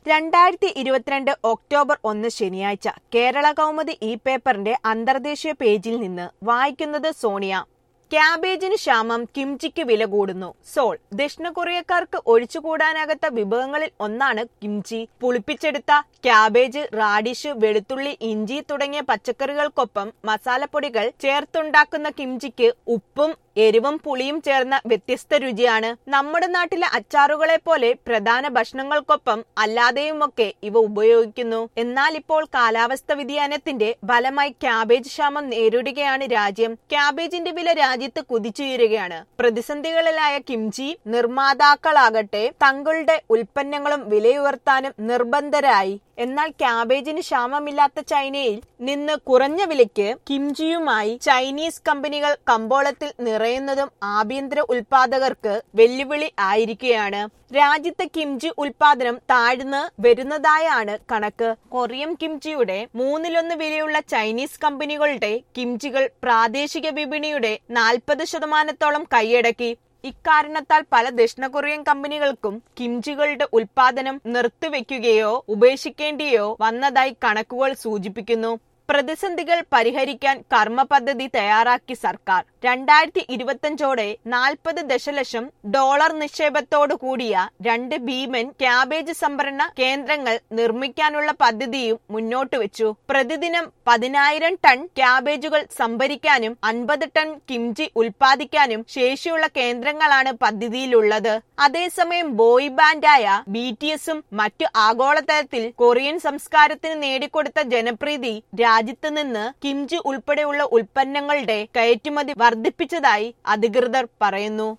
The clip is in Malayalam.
രണ്ടായിരത്തി ഇരുപത്തിരണ്ട് ഒക്ടോബർ ഒന്ന് ശനിയാഴ്ച കേരള കൗമുദി ഇ പേപ്പറിന്റെ അന്തർദേശീയ പേജിൽ നിന്ന് വായിക്കുന്നത് സോണിയ ക്യാബേജിന് ക്ഷാമം കിംചിക്ക് വില കൂടുന്നു സോൾ ദക്ഷിണ കൊറിയക്കാർക്ക് ഒഴിച്ചുകൂടാനാകാത്ത വിഭവങ്ങളിൽ ഒന്നാണ് കിംചി പുളിപ്പിച്ചെടുത്ത ക്യാബേജ് റാഡിഷ് വെളുത്തുള്ളി ഇഞ്ചി തുടങ്ങിയ പച്ചക്കറികൾക്കൊപ്പം മസാലപ്പൊടികൾ ചേർത്തുണ്ടാക്കുന്ന കിംചിക്ക് ഉപ്പും എരിവും പുളിയും ചേർന്ന വ്യത്യസ്ത രുചിയാണ് നമ്മുടെ നാട്ടിലെ അച്ചാറുകളെ പോലെ പ്രധാന ഭക്ഷണങ്ങൾക്കൊപ്പം അല്ലാതെയുമൊക്കെ ഇവ ഉപയോഗിക്കുന്നു എന്നാൽ ഇപ്പോൾ കാലാവസ്ഥ വ്യതിയാനത്തിന്റെ ഫലമായി ക്യാബേജ് ക്ഷാമം നേരിടുകയാണ് രാജ്യം ക്യാബേജിന്റെ വില രാജ്യത്ത് കുതിച്ചുയരുകയാണ് പ്രതിസന്ധികളിലായ കിംചി നിർമ്മാതാക്കളാകട്ടെ തങ്ങളുടെ ഉൽപ്പന്നങ്ങളും വിലയുയർത്താനും നിർബന്ധരായി എന്നാൽ ക്യാബേജിന് ക്ഷാമമില്ലാത്ത ചൈനയിൽ നിന്ന് കുറഞ്ഞ വിലയ്ക്ക് കിംജിയുമായി ചൈനീസ് കമ്പനികൾ കമ്പോളത്തിൽ നിറയുന്നതും ആഭ്യന്തര ഉൽപാദകർക്ക് വെല്ലുവിളി ആയിരിക്കുകയാണ് രാജ്യത്തെ കിംജി ഉൽപാദനം താഴ്ന്ന് വരുന്നതായാണ് കണക്ക് കൊറിയൻ കിംജിയുടെ മൂന്നിലൊന്ന് വിലയുള്ള ചൈനീസ് കമ്പനികളുടെ കിംജികൾ പ്രാദേശിക വിപണിയുടെ നാൽപ്പത് ശതമാനത്തോളം കൈയടക്കി ഇക്കാരണത്താൽ പല ദക്ഷിണ കൊറിയൻ കമ്പനികൾക്കും കിംജികളുടെ ഉൽപാദനം നിർത്തിവെക്കുകയോ ഉപേക്ഷിക്കേണ്ടിയോ വന്നതായി കണക്കുകൾ സൂചിപ്പിക്കുന്നു പ്രതിസന്ധികൾ പരിഹരിക്കാൻ കർമ്മ പദ്ധതി തയ്യാറാക്കി സർക്കാർ രണ്ടായിരത്തി ഇരുപത്തഞ്ചോടെ നാൽപ്പത് ദശലക്ഷം ഡോളർ നിക്ഷേപത്തോടു കൂടിയ രണ്ട് ഭീമൻ ക്യാബേജ് സംഭരണ കേന്ദ്രങ്ങൾ നിർമ്മിക്കാനുള്ള പദ്ധതിയും മുന്നോട്ട് വെച്ചു പ്രതിദിനം പതിനായിരം ടൺ ക്യാബേജുകൾ സംഭരിക്കാനും അൻപത് ടൺ കിംജി ഉൽപ്പാദിക്കാനും ശേഷിയുള്ള കേന്ദ്രങ്ങളാണ് പദ്ധതിയിലുള്ളത് അതേസമയം ബോയ് ബാൻഡായ ബി ടി എസും മറ്റു ആഗോളതലത്തിൽ കൊറിയൻ സംസ്കാരത്തിന് നേടിക്കൊടുത്ത ജനപ്രീതി രാജ്യത്ത് നിന്ന് കിംജി ഉൾപ്പെടെയുള്ള ഉൽപ്പന്നങ്ങളുടെ കയറ്റുമതി വർദ്ധിപ്പിച്ചതായി അധികൃതർ പറയുന്നു